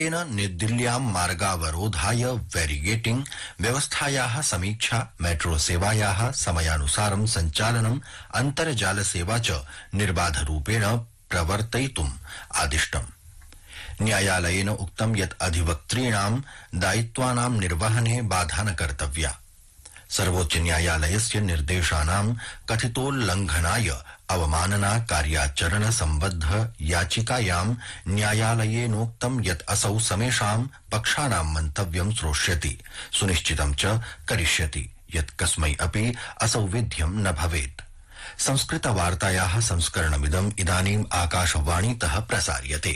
तेन निर्दिल्ल्यां मार्गावरोधाय बैरिगेटिंग व्यवस्थायाः समीक्षा मेट्रो सेवायाः समयानुसारं सञ्चालनम् अन्तर्जालसेवा च निर्बाधरूपेण प्रवर्तयितुम् आदिष्टम् न्यायालयेन उक्तं यत् अधिवक्तॄणां दायित्वानां निर्वहणे बाधा न कर्तव्या सर्वोच्च न्यायालयस्य निर्देशानां कथितोल्लंघनाय अवमानना कार्याचरण सम्बद्ध याचिकायां न्यायालयेनोक्तं यत् असौ समेषां पक्षाणां मन्तव्यं श्रोष्यति सुनिश्चितं च करिष्यति यत् कस्मै अपि असौ विध्यं न भवेत् संस्कृतवार्तायाः संस्करणमिदम् इदानीम् आकाशवाणीतः प्रसार्यते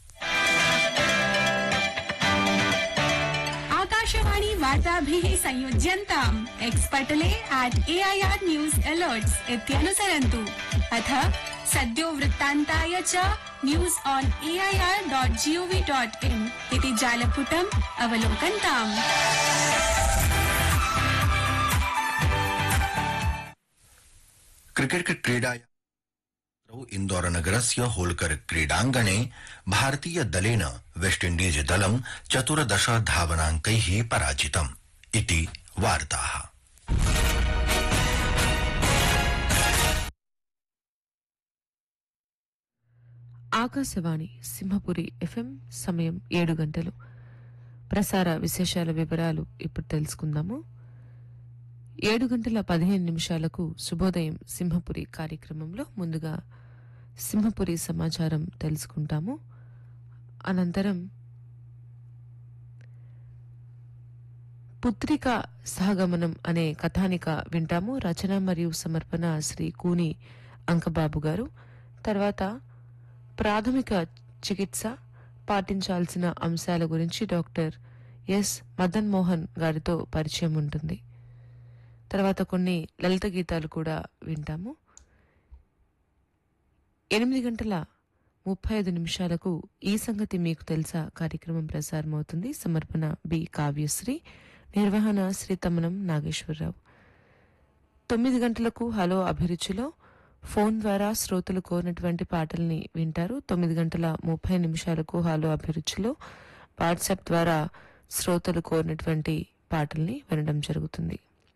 आकाशवाणी वार्ताभिः संयुज्यन्ताम् एक्स् पटले at A I R news alerts इत्यनुसरन्तु अथ सद्यो वृत्तान्ताय च news on A I R dot gov dot in इति जालपुटम् अवलोकन्ताम् क्रिकेट् क्रीडाया इन्दौर नगरस्य होल्कर क्रीडाङ्गणे भारतीय दलेन वेस्टइण्डीज दलं चतुर्दश धावनाङ्कैः पराजितम् इति वार्ताः ఆకాశవాణి సింహపురి ఎఫ్ఎం సమయం ఏడు గంటలు ప్రసార విశేషాల వివరాలు ఇప్పుడు తెలుసుకుందాము ఏడు గంటల పదిహేను నిమిషాలకు శుభోదయం సింహపురి కార్యక్రమంలో ముందుగా సింహపురి సమాచారం తెలుసుకుంటాము అనంతరం పుత్రిక సహగమనం అనే కథానిక వింటాము రచన మరియు సమర్పణ శ్రీ కూని అంకబాబు గారు తర్వాత ప్రాథమిక చికిత్స పాటించాల్సిన అంశాల గురించి డాక్టర్ ఎస్ మదన్ మోహన్ గారితో పరిచయం ఉంటుంది తర్వాత కొన్ని లలిత గీతాలు కూడా వింటాము ఎనిమిది గంటల ముప్పై ఐదు నిమిషాలకు ఈ సంగతి మీకు తెలుసా కార్యక్రమం ప్రసారం అవుతుంది సమర్పణ బి కావ్యశ్రీ నిర్వహణ శ్రీ తమ్మనం నాగేశ్వరరావు తొమ్మిది గంటలకు హలో అభిరుచిలో ఫోన్ ద్వారా శ్రోతలు కోరినటువంటి పాటల్ని వింటారు తొమ్మిది గంటల ముప్పై నిమిషాలకు హలో అభిరుచిలో వాట్సాప్ ద్వారా శ్రోతలు కోరినటువంటి పాటల్ని వినడం జరుగుతుంది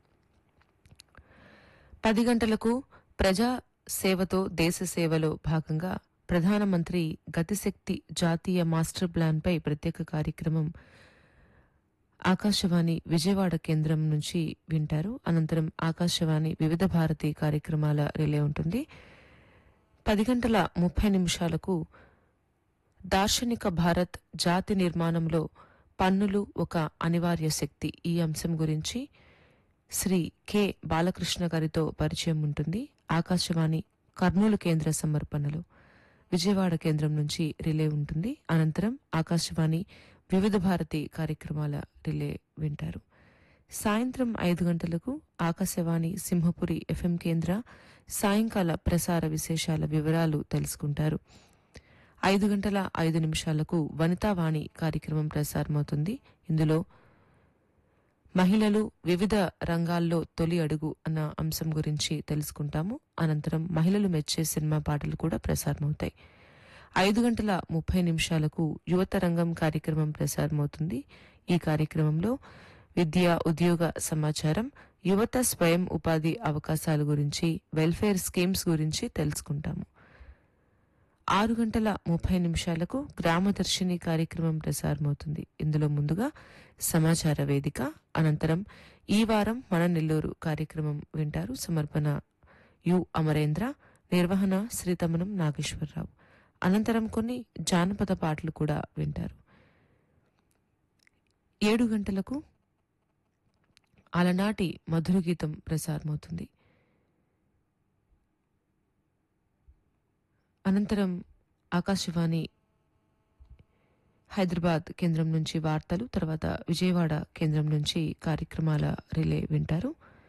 పది గంటలకు ప్రజా సేవతో దేశ సేవలో భాగంగా ప్రధానమంత్రి గతిశక్తి జాతీయ మాస్టర్ ప్లాన్పై ప్రత్యేక కార్యక్రమం ఆకాశవాణి విజయవాడ కేంద్రం నుంచి వింటారు అనంతరం ఆకాశవాణి వివిధ భారతి కార్యక్రమాల రిలే ఉంటుంది పది గంటల ముప్పై నిమిషాలకు దార్శనిక భారత్ జాతి నిర్మాణంలో పన్నులు ఒక అనివార్య శక్తి ఈ అంశం గురించి శ్రీ కె బాలకృష్ణ గారితో పరిచయం ఉంటుంది ఆకాశవాణి కర్నూలు కేంద్ర సమర్పణలో విజయవాడ కేంద్రం నుంచి రిలే ఉంటుంది అనంతరం ఆకాశవాణి వివిధ భారతి కార్యక్రమాల రిలే వింటారు సాయంత్రం ఐదు గంటలకు ఆకాశవాణి సింహపురి ఎఫ్ఎం కేంద్ర సాయంకాల ప్రసార విశేషాల వివరాలు తెలుసుకుంటారు ఐదు గంటల ఐదు నిమిషాలకు వనితావాణి కార్యక్రమం ప్రసారమవుతుంది ఇందులో మహిళలు వివిధ రంగాల్లో తొలి అడుగు అన్న అంశం గురించి తెలుసుకుంటాము అనంతరం మహిళలు మెచ్చే సినిమా పాటలు కూడా ప్రసారమవుతాయి ఐదు గంటల ముప్పై నిమిషాలకు యువత రంగం కార్యక్రమం ప్రసారమవుతుంది ఈ కార్యక్రమంలో విద్య ఉద్యోగ సమాచారం యువత స్వయం ఉపాధి అవకాశాల గురించి వెల్ఫేర్ స్కీమ్స్ గురించి తెలుసుకుంటాము ఆరు గంటల ముప్పై నిమిషాలకు గ్రామదర్శిని కార్యక్రమం ప్రసారమవుతుంది ఇందులో ముందుగా సమాచార వేదిక అనంతరం ఈ వారం మన నెల్లూరు కార్యక్రమం వింటారు సమర్పణ యు అమరేంద్ర నిర్వహణ శ్రీతమనం నాగేశ్వరరావు అనంతరం కొన్ని జానపద పాటలు కూడా వింటారు ఏడు గంటలకు అలనాటి మధుర గీతం ప్రసారమవుతుంది అనంతరం ఆకాశవాణి హైదరాబాద్ కేంద్రం నుంచి వార్తలు తర్వాత విజయవాడ కేంద్రం నుంచి కార్యక్రమాల రిలే వింటారు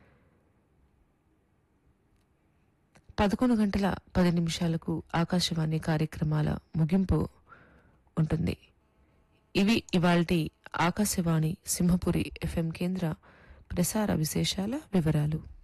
పదకొండు గంటల పది నిమిషాలకు ఆకాశవాణి కార్యక్రమాల ముగింపు ఉంటుంది ఇవి ఇవాల్టి ఆకాశవాణి సింహపురి ఎఫ్ఎం కేంద్ర ప్రసార విశేషాల వివరాలు